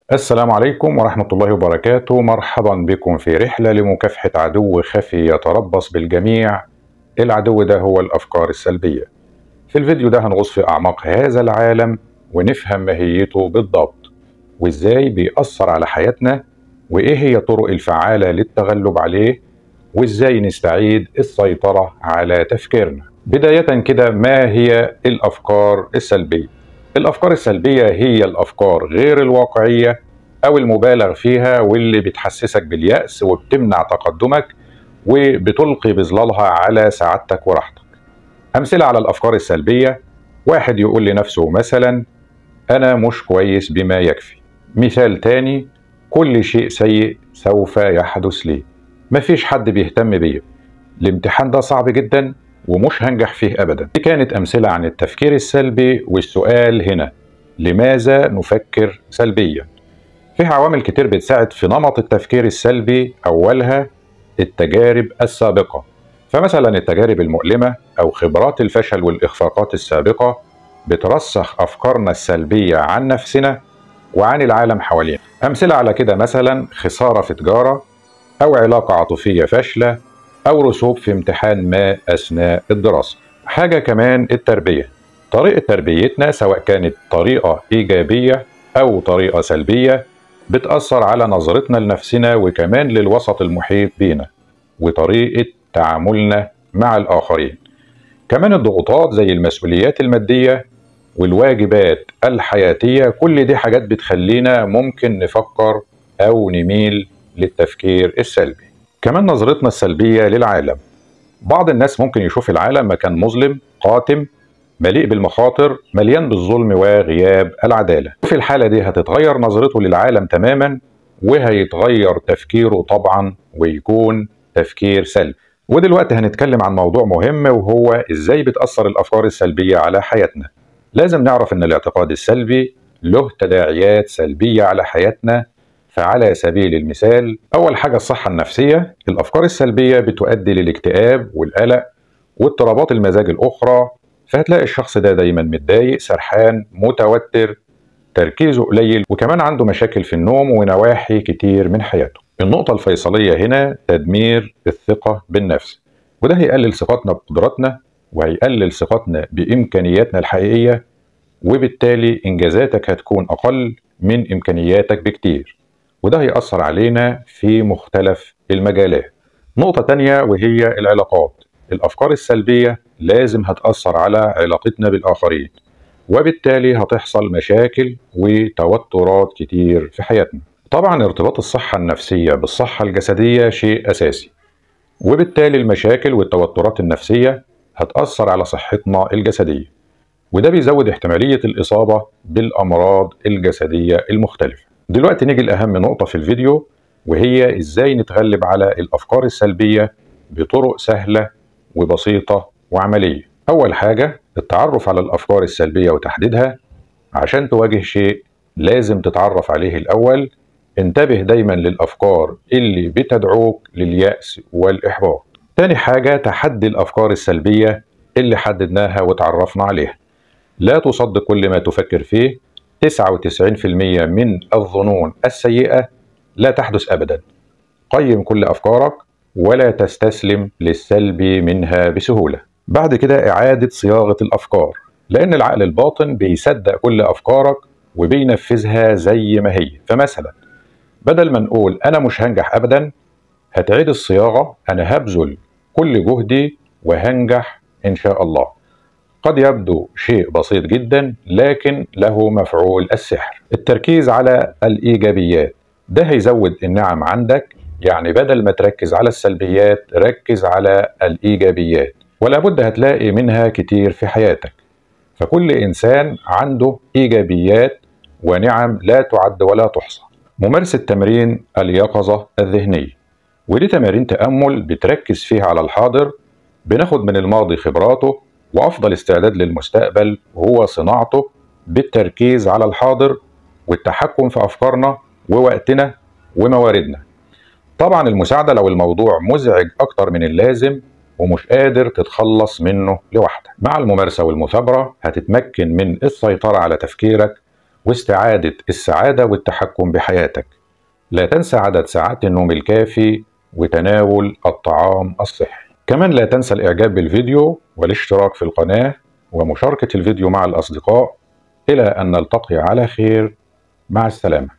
السلام عليكم ورحمة الله وبركاته مرحبا بكم في رحلة لمكافحة عدو خفي يتربص بالجميع العدو ده هو الأفكار السلبية في الفيديو ده هنغوص في أعماق هذا العالم ونفهم ماهيته بالضبط وإزاي بيأثر على حياتنا وإيه هي الطرق الفعالة للتغلب عليه وإزاي نستعيد السيطرة على تفكيرنا بداية كده ما هي الأفكار السلبية الافكار السلبيه هي الافكار غير الواقعيه او المبالغ فيها واللي بتحسسك بالياس وبتمنع تقدمك وبتلقي بظلالها على سعادتك وراحتك امثله على الافكار السلبيه واحد يقول لنفسه مثلا انا مش كويس بما يكفي مثال تاني كل شيء سيء سوف يحدث لي مفيش حد بيهتم بيا الامتحان ده صعب جدا ومش هنجح فيه ابدا دي كانت امثله عن التفكير السلبي والسؤال هنا لماذا نفكر سلبيا في عوامل كتير بتساعد في نمط التفكير السلبي اولها التجارب السابقه فمثلا التجارب المؤلمه او خبرات الفشل والاخفاقات السابقه بترسخ افكارنا السلبيه عن نفسنا وعن العالم حوالينا امثله على كده مثلا خساره في تجاره او علاقه عاطفيه فاشله أو رسوب في امتحان ما أثناء الدراسة. حاجة كمان التربية. طريقة تربيتنا سواء كانت طريقة إيجابية أو طريقة سلبية بتأثر على نظرتنا لنفسنا وكمان للوسط المحيط بينا وطريقة تعاملنا مع الآخرين. كمان الضغوطات زي المسؤوليات المادية والواجبات الحياتية كل دي حاجات بتخلينا ممكن نفكر أو نميل للتفكير السلبي. كمان نظرتنا السلبية للعالم بعض الناس ممكن يشوف العالم مكان مظلم قاتم مليء بالمخاطر مليان بالظلم وغياب العدالة في الحالة دي هتتغير نظرته للعالم تماما وهيتغير تفكيره طبعا ويكون تفكير سلبي ودلوقتي هنتكلم عن موضوع مهم وهو ازاي بتأثر الأفكار السلبية على حياتنا لازم نعرف ان الاعتقاد السلبي له تداعيات سلبية على حياتنا فعلى سبيل المثال أول حاجة الصحة النفسية الأفكار السلبية بتؤدي للاكتئاب والقلق واضطرابات المزاج الأخرى فهتلاقي الشخص ده دايما متضايق سرحان متوتر تركيزه قليل وكمان عنده مشاكل في النوم ونواحي كتير من حياته النقطة الفيصلية هنا تدمير الثقة بالنفس وده هيقلل ثقتنا بقدراتنا وهيقلل ثقتنا بإمكانياتنا الحقيقية وبالتالي إنجازاتك هتكون أقل من إمكانياتك بكتير وده هيأثر علينا في مختلف المجالات نقطة تانية وهي العلاقات الأفكار السلبية لازم هتأثر على علاقتنا بالآخرين وبالتالي هتحصل مشاكل وتوترات كتير في حياتنا طبعا ارتباط الصحة النفسية بالصحة الجسدية شيء أساسي وبالتالي المشاكل والتوترات النفسية هتأثر على صحتنا الجسدية وده بيزود احتمالية الإصابة بالأمراض الجسدية المختلفة دلوقتي نيجي لأهم نقطة في الفيديو وهي إزاي نتغلب على الأفكار السلبية بطرق سهلة وبسيطة وعملية أول حاجة التعرف على الأفكار السلبية وتحديدها عشان تواجه شيء لازم تتعرف عليه الأول انتبه دايما للأفكار اللي بتدعوك لليأس والإحباط تاني حاجة تحدي الأفكار السلبية اللي حددناها وتعرفنا عليها لا تصدق كل ما تفكر فيه 99% من الظنون السيئة لا تحدث أبدا قيم كل أفكارك ولا تستسلم للسلب منها بسهولة بعد كده إعادة صياغة الأفكار لأن العقل الباطن بيصدق كل أفكارك وبينفذها زي ما هي فمثلا بدل ما نقول أنا مش هنجح أبدا هتعيد الصياغة أنا هبذل كل جهدي وهنجح إن شاء الله قد يبدو شيء بسيط جدا لكن له مفعول السحر التركيز على الايجابيات ده هيزود النعم عندك يعني بدل ما تركز على السلبيات ركز على الايجابيات ولا بد هتلاقي منها كتير في حياتك فكل انسان عنده ايجابيات ونعم لا تعد ولا تحصى ممارسه تمرين اليقظه الذهنيه ودي تمارين تامل بتركز فيها على الحاضر بناخد من الماضي خبراته وافضل استعداد للمستقبل هو صناعته بالتركيز على الحاضر والتحكم في افكارنا ووقتنا ومواردنا طبعا المساعده لو الموضوع مزعج اكتر من اللازم ومش قادر تتخلص منه لوحدك مع الممارسه والمثابره هتتمكن من السيطره على تفكيرك واستعادة السعادة والتحكم بحياتك لا تنسى عدد ساعات النوم الكافي وتناول الطعام الصحي كمان لا تنسى الإعجاب بالفيديو والاشتراك في القناة ومشاركة الفيديو مع الأصدقاء إلى أن نلتقي على خير مع السلامة